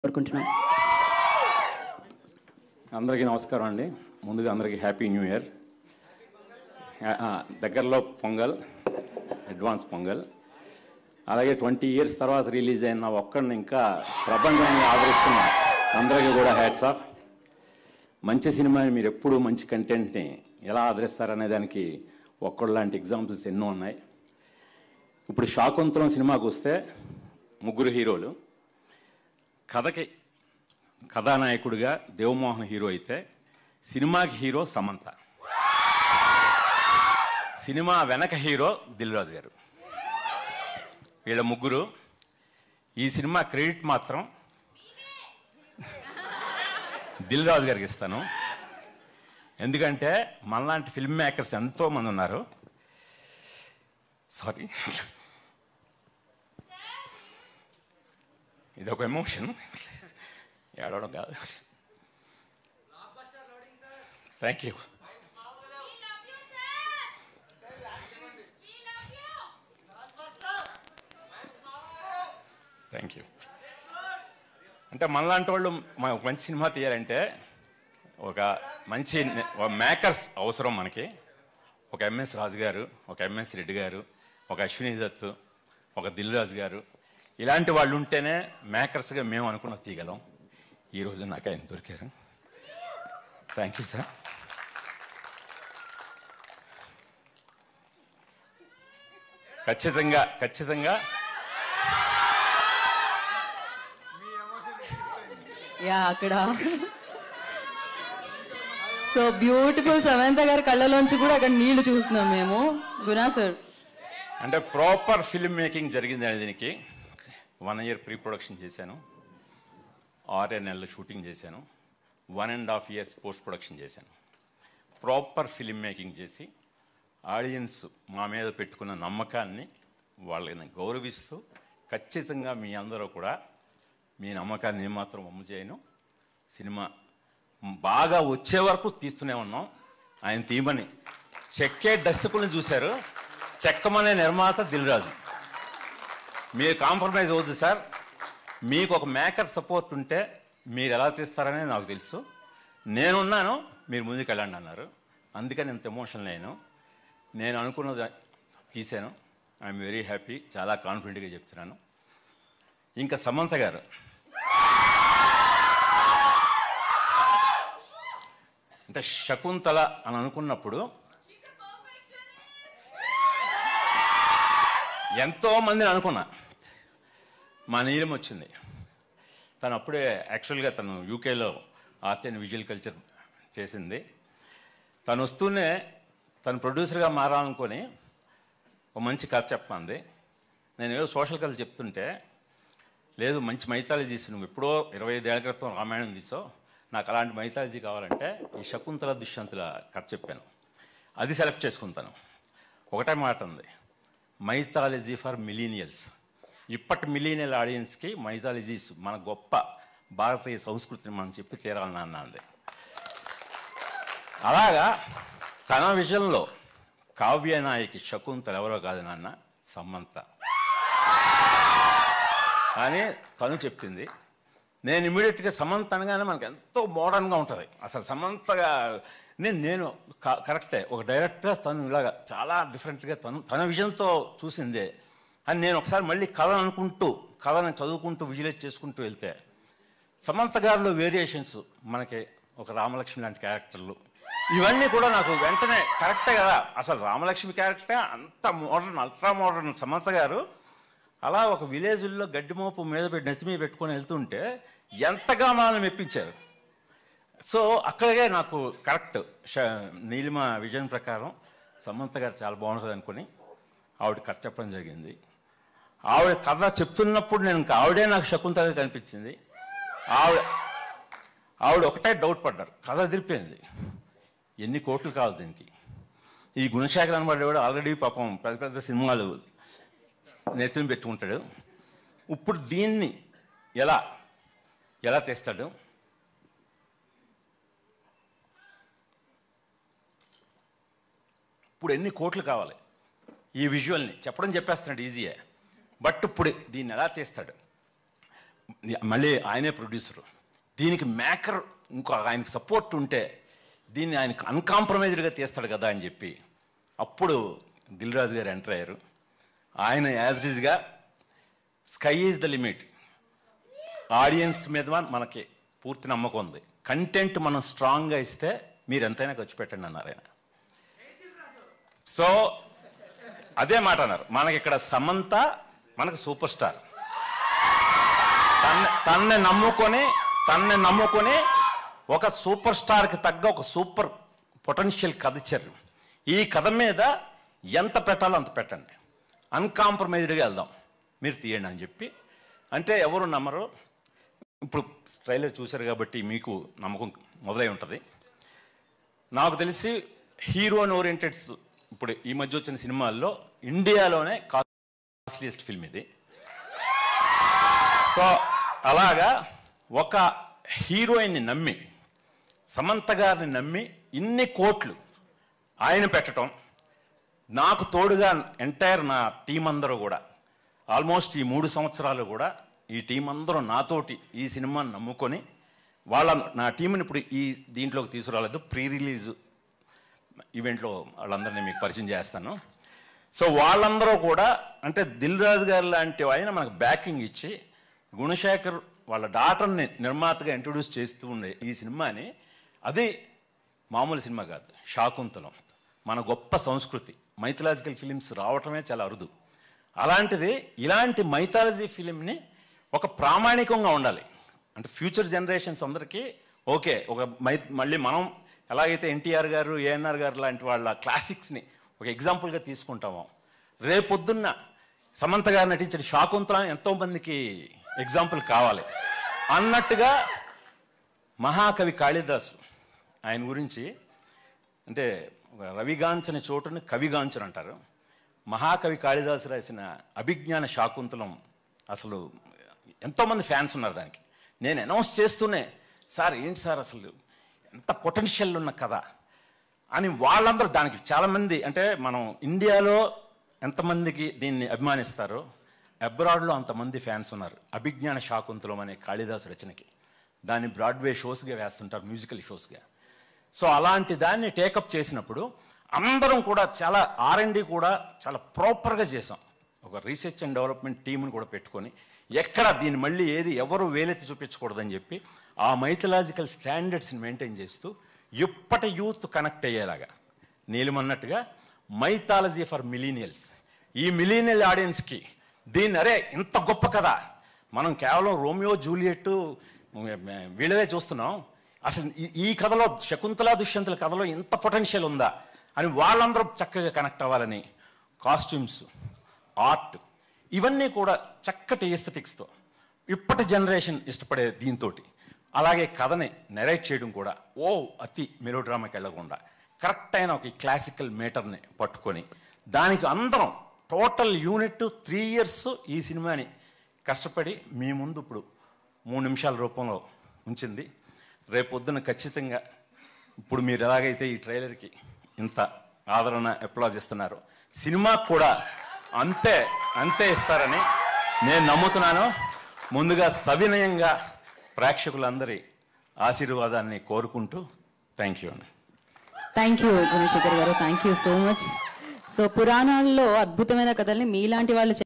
కోరుకుంటున్నాం అందరికీ నమస్కారం అండి ముందుగా అందరికీ హ్యాపీ న్యూ ఇయర్ ఆ, ఆ, దగ్గరలో పొంగల్ అడ్వాన్స్ పొంగల్ అలాగే ట్వంటీ ఇయర్స్ తర్వాత రిలీజ్ అయిన ఒక్కడిని ఇంకా ప్రపంచాన్ని ఆదరిస్తున్న అందరికీ కూడా హ్యాట్స్ ఆఫ్ మంచి సినిమాని మీరు ఎప్పుడు మంచి కంటెంట్ని ఎలా ఆదరిస్తారనే దానికి ఒక్కడు లాంటి ఎగ్జాంపుల్స్ ఎన్నో ఉన్నాయి ఇప్పుడు శాకుంతలం సినిమాకు వస్తే ముగ్గురు హీరోలు కథకి కథానాయకుడిగా దేవమోహన్ హీరో అయితే సినిమాకి హీరో సమంత సినిమా వెనక హీరో దిల్ రాజు గారు వీళ్ళ ముగ్గురు ఈ సినిమా క్రెడిట్ మాత్రం దిల్ రాజు గారికి ఇస్తాను ఎందుకంటే మనలాంటి ఫిల్మ్ మేకర్స్ ఎంతో మంది ఉన్నారు సారీ ఇది ఒక ఎమోషన్ ఏడవడం కాదు థ్యాంక్ యూ థ్యాంక్ యూ అంటే మనలాంటి వాళ్ళు మ- ఒక మంచి సినిమా తీయాలంటే ఒక మంచి మేకర్స్ అవసరం మనకి ఒక ఎంఎస్ రాజు గారు ఒక ఎంఎస్ రెడ్డి గారు ఒక అశ్విని దత్ ఒక దిల్ రాజు గారు ఇలాంటి వాళ్ళు ఉంటేనే మేకర్స్గా మేము అనుకున్న తీయగలం ఈరోజు నాకు ఆయన దొరికారు థ్యాంక్ యూ సార్ ఖచ్చితంగా ఖచ్చితంగా యా అక్కడ సో బ్యూటిఫుల్ సమంత గారి కళ్ళలోంచి కూడా అక్కడ నీళ్లు చూస్తున్నాం మేము గునా సార్ అంటే ప్రాపర్ ఫిల్మ్ మేకింగ్ జరిగింది అనే దీనికి వన్ ఇయర్ ప్రీ ప్రొడక్షన్ చేశాను ఆరే నెలలు షూటింగ్ చేశాను one and half years post production చేశాను ప్రాపర్ ఫిల్మ్ మేకింగ్ చేసి ఆడియన్స్ మా మీద పెట్టుకున్న నమ్మకాన్ని వాళ్ళని గౌరవిస్తూ ఖచ్చితంగా మీ అందరూ కూడా మీ నమ్మకాన్ని ఏమాత్రం అమ్ము చేయను సినిమా బాగా వచ్చే వరకు తీస్తూనే ఉన్నాం ఆయన తీయమని చెక్కే దర్శకులను చూశారు చెక్కమనే నిర్మాత దిల్రాజు మీరు కాంప్రమైజ్ అవ్వద్దు సార్ మీకు ఒక మేకర్ సపోర్ట్ ఉంటే మీరు ఎలా తీస్తారనే నాకు తెలుసు నేనున్నాను మీరు ముందుకు వెళ్ళండి అన్నారు అందుకని ఇంత ఎమోషనల్ అయ్యాను నేను అనుకున్నది తీశాను ఐఎమ్ వెరీ హ్యాపీ చాలా కాన్ఫిడెంట్గా చెప్తున్నాను ఇంకా సమంత గారు అంటే శకుంతల అని అనుకున్నప్పుడు ఎంతో మందిని అనుకున్నా మా నీలం వచ్చింది తను అప్పుడే యాక్చువల్గా తను యూకేలో ఆర్ట్ అండ్ విజువల్ కల్చర్ చేసింది తను వస్తూనే తను ప్రొడ్యూసర్గా మారాలనుకొని ఒక మంచి కథ చెప్పమంది నేను ఏదో సోషల్ కథ చెప్తుంటే లేదు మంచి మైథాలజీస్ నువ్వు ఎప్పుడో ఇరవై ఐదేళ్ల క్రితం రామాయణం తీసావు నాకు అలాంటి మైథాలజీ కావాలంటే ఈ శకుంతల దుష్యంతుల కథ చెప్పాను అది సెలెక్ట్ చేసుకుంటాను ఒకటే మాట ఉంది మైథాలజీ ఫర్ మిలీనియల్స్ ఇప్పటి మిలీనియల్ ఆడియన్స్కి మైథాలజీస్ మన గొప్ప భారతీయ సంస్కృతిని మనం చెప్పి తీరాలని అన్న అంది అలాగా తన విషయంలో కావ్యనాయకి శకుంతల ఎవరో కాదు నాన్న సమంత అని తను చెప్పింది నేను ఇమీడియట్గా సమంత అనగానే మనకు ఎంతో మోడర్న్గా ఉంటుంది అసలు సమంతగా నేను నేను క- కరెక్టే ఒక డైరెక్ట్గా తను ఇలాగా చాలా డిఫరెంట్గా తను తన విజన్తో చూసిందే అని నేను ఒకసారి మళ్ళీ కథ అనుకుంటూ కథను చదువుకుంటూ విజువలైజ్ చేసుకుంటూ వెళ్తే సమంత గారిలో వేరియేషన్స్ మనకి ఒక రామలక్ష్మి లాంటి క్యారెక్టర్లు ఇవన్నీ కూడా నాకు వెంటనే కరెక్టే కదా అసలు రామలక్ష్మి క్యారెక్టరే అంత మోడర్న్ అల్ట్రా మోడర్న్ సమంత గారు అలా ఒక విలేజ్లో గడ్డి మోపు మీద పెట్టి నెత్తి మీద పెట్టుకొని వెళ్తుంటే ఎంతగా మనల్ని మెప్పించారు సో అక్కడే నాకు కరెక్ట్ ష- నీలిమ విజన్ ప్రకారం సమంత గారు చాలా బాగుంటుంది అనుకుని ఆవిడ కథ చెప్పడం జరిగింది ఆవిడ కథ చెప్తున్నప్పుడు నేను ఇంకా ఆవిడే నాకు శకుంతగా కనిపించింది ఆవిడ ఆవిడ ఒకటే డౌట్ పడ్డారు కథ అదిరిపోయింది ఎన్ని కోట్లు కావాలి దీనికి ఈ గుణశేఖర్ అనబడేవాడు ఆల్రెడీ పాపం పెద్ద పెద్ద సినిమాలు నెత్తిని పెట్టుకుంటాడు ఇప్పుడు దీన్ని ఎలా ఎలా తెస్తాడు ఇప్పుడు ఎన్ని కోట్లు కావాలి ఈ విజువల్ని చెప్పడం చెప్పేస్తున్నాడు ఈజీయే బట్ ఇప్పుడు దీన్ని ఎలా తీస్తాడు మళ్ళీ ఆయనే ప్రొడ్యూసరు దీనికి మేకర్ ఇంకో ఆయనకి సపోర్ట్ ఉంటే దీన్ని ఆయనకు అన్కాంప్రమైజ్డ్గా తీస్తాడు కదా అని చెప్పి అప్పుడు దిల్ రాజు గారు ఎంటర్ అయ్యారు ఆయన యాజ్ ఈజ్గా sky is the limit audience మీద మనకి పూర్తి నమ్మకం ఉంది కంటెంట్ మనం స్ట్రాంగ్గా ఇస్తే మీరు ఎంతైనా ఖర్చు పెట్టండి అన్నారు ఆయన సో అదే మాట అన్నారు మనకి ఇక్కడ సమంత మనకు సూపర్ స్టార్ తన్ను తన్ను నమ్ముకొని తన్ను నమ్ముకొని ఒక సూపర్ స్టార్కి తగ్గ ఒక సూపర్ పొటెన్షియల్ కథ ఇచ్చారు ఈ కథ మీద ఎంత పెట్టాలో అంత పెట్టండి అన్కాంప్రమైజ్డ్గా వెళ్దాం మీరు తీయండి అని చెప్పి అంటే ఎవరు నమ్మరు ఇప్పుడు ట్రైలర్ చూశారు కాబట్టి మీకు నమ్మకం మొదలై ఉంటుంది నాకు తెలిసి హీరోన్ ఓరియంటెడ్స్ ఇప్పుడు ఈ మధ్య వచ్చిన సినిమాల్లో ఇండియాలోనే కాస్ట్లీయెస్ట్ ఫిల్మ్ ఇది సో అలాగా ఒక హీరోయిన్ని నమ్మి సమంత గారిని నమ్మి ఇన్ని కోట్లు ఆయన పెట్టడం నాకు తోడుగా ఎంటైర్ నా టీం అందరూ కూడా ఆల్మోస్ట్ ఈ మూడు సంవత్సరాలు కూడా ఈ టీం అందరూ నాతోటి ఈ సినిమాని నమ్ముకొని వాళ్ళ నా టీంని ఇప్పుడు ఈ దీంట్లోకి తీసుకురాలేదు ప్రీ రిలీజ్ ఈవెంట్లో వాళ్ళందరినీ మీకు పరిచయం చేస్తాను సో వాళ్ళందరూ కూడా అంటే దిల్ రాజు గారు లాంటి ఆయన మనకు బ్యాకింగ్ ఇచ్చి గుణశేఖర్ వాళ్ళ డాటర్ని నిర్మాతగా ఇంట్రొడ్యూస్ చేస్తూ ఉండే ఈ సినిమాని అది మామూలు సినిమా కాదు శాకుంతలం మన గొప్ప సంస్కృతి మైథలాజికల్ ఫిలిమ్స్ రావటమే చాలా అరుదు అలాంటిది ఇలాంటి మైథాలజీ ఫిలింని ఒక ప్రామాణికంగా ఉండాలి అంటే ఫ్యూచర్ జనరేషన్స్ అందరికీ ఓకే ఒక మై మళ్ళీ మనం ఎలాగైతే ఎన్టీఆర్ గారు ఏఎన్ఆర్ గారు లాంటి వాళ్ళ క్లాసిక్స్ని ఒక ఎగ్జాంపుల్గా తీసుకుంటామో రేపొద్దున్న సమంత గారు నటించిన శాకుంతలం ఎంతోమందికి ఎగ్జాంపుల్ కావాలి అన్నట్టుగా మహాకవి కాళిదాసు ఆయన గురించి అంటే ఒక రవిగాంచని చోటుని కవిగాంచని అంటారు మహాకవి కాళిదాసు రాసిన అభిజ్ఞాన శాకుంతలం అసలు ఎంతోమంది ఫ్యాన్స్ ఉన్నారు దానికి నేను అనౌన్స్ చేస్తూనే సార్ ఏంటి సార్ అసలు ఎంత పొటెన్షియల్ ఉన్న కథ అని వాళ్ళందరూ దానికి చాలామంది అంటే మనం ఇండియాలో ఎంతమందికి దీన్ని అభిమానిస్తారో అబ్రాడ్లో అంతమంది ఫ్యాన్స్ ఉన్నారు అభిజ్ఞాన శాకుంతలం అనే కాళిదాసు రచనకి దాన్ని బ్రాడ్వే షోస్గా వేస్తుంటారు మ్యూజికల్ షోస్గా సో అలాంటి దాన్ని టేకప్ చేసినప్పుడు అందరం కూడా చాలా ఆర్ఎండి కూడా చాలా ప్రాపర్గా చేసాం ఒక రీసెర్చ్ అండ్ డెవలప్మెంట్ టీంని కూడా పెట్టుకొని ఎక్కడ దీన్ని మళ్ళీ ఏది ఎవరు వేలెత్తి చూపించకూడదని చెప్పి ఆ మైథలాజికల్ స్టాండర్డ్స్ని మెయింటైన్ చేస్తూ ఇప్పటి యూత్ కనెక్ట్ అయ్యేలాగా నీలిమన్నట్టుగా మైథాలజీ ఫర్ మిలీనియల్స్ ఈ మిలీనియల్ ఆడియన్స్కి దీన్ని అరే ఇంత గొప్ప కదా మనం కేవలం రోమియో జూలియట్ వీళ్ళవే చూస్తున్నాం అసలు ఈ- ఈ కథలో శకుంతల దుష్యంతుల కథలో ఇంత పొటెన్షియల్ ఉందా అని వాళ్ళందరూ చక్కగా కనెక్ట్ అవ్వాలని కాస్ట్యూమ్స్ ఆర్ట్ ఇవన్నీ కూడా చక్కటి ఎస్థెటిక్స్తో ఇప్పటి జనరేషన్ ఇష్టపడే దీంతో అలాగే కథని నెరేట్ చేయడం కూడా ఓ అతి మెలోడ్రామాకి వెళ్ళకుండా కరెక్ట్ అయిన ఒక క్లాసికల్ మీటర్ని పట్టుకొని దానికి అందరం టోటల్ యూనిట్ త్రీ ఇయర్స్ ఈ సినిమాని కష్టపడి మీ ముందు ఇప్పుడు మూడు నిమిషాల రూపంలో ఉంచింది రేపొద్దున ఖచ్చితంగా ఇప్పుడు మీరు ఎలాగైతే ఈ ట్రైలర్కి ఇంత ఆదరణ అప్లాజ్ ఇస్తున్నారు సినిమాకు కూడా అంతే అంతే ఇస్తారని నేను నమ్ముతున్నాను ముందుగా సవినయంగా ప్రేక్షకులందరి ఆశీర్వాదాన్ని కోరుకుంటూ థ్యాంక్ యూ అండి thank you Gunasekhar garu thank you so much so పురాణాల్లో అద్భుతమైన కథల్ని మీలాంటి వాళ్ళు